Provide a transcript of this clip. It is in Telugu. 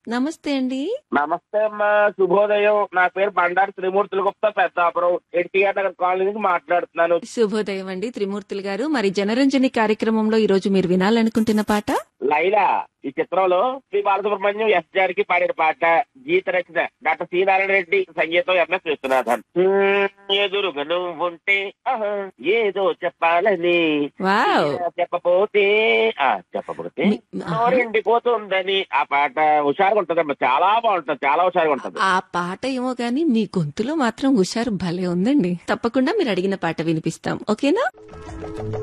నమస్తే అండి నమస్తే అమ్మా శుభోదయం నా పేరు బండారు త్రిమూర్తుల గుప్తా పెద్దాపురం ఎన్టీఆర్ నగర్ కాలనీ నుంచి మాట్లాడుతున్నాను శుభోదయం అండి త్రిమూర్తులు గారు మరి జనరంజని కార్యక్రమంలో ఈ రోజు మీరు వినాలనుకుంటున్న పాట లైలా ఈ చిత్రంలో శ్రీ బాలసుబ్రహ్మణ్యం ఎస్ జారికి పాడిన పాట గీత రచన డాక్టర్ సి నారాయణ రెడ్డి సంగీతం ఎంఎస్ విశ్వనాథన్ హ్మ్, ఎదురుగా నువ్వు ఉంటే ఆహా, ఏదో చెప్పాలని వావ్ ఇలా చెప్పపోతే ఆ చెప్పకపోతే మీ- ఆహా. నోరెండిపోతుందని ఆ పాట హుషారుగా ఉంటదమ్మా చాలా బాగుంటది చాలా హుషారుగా ఉంటది ఆ పాట ఏమో గాని మీ గొంతులో మాత్రం హుషారు భలే ఉందండి తప్పకుండా మీరు అడిగిన పాట వినిపిస్తాం ఓకేనా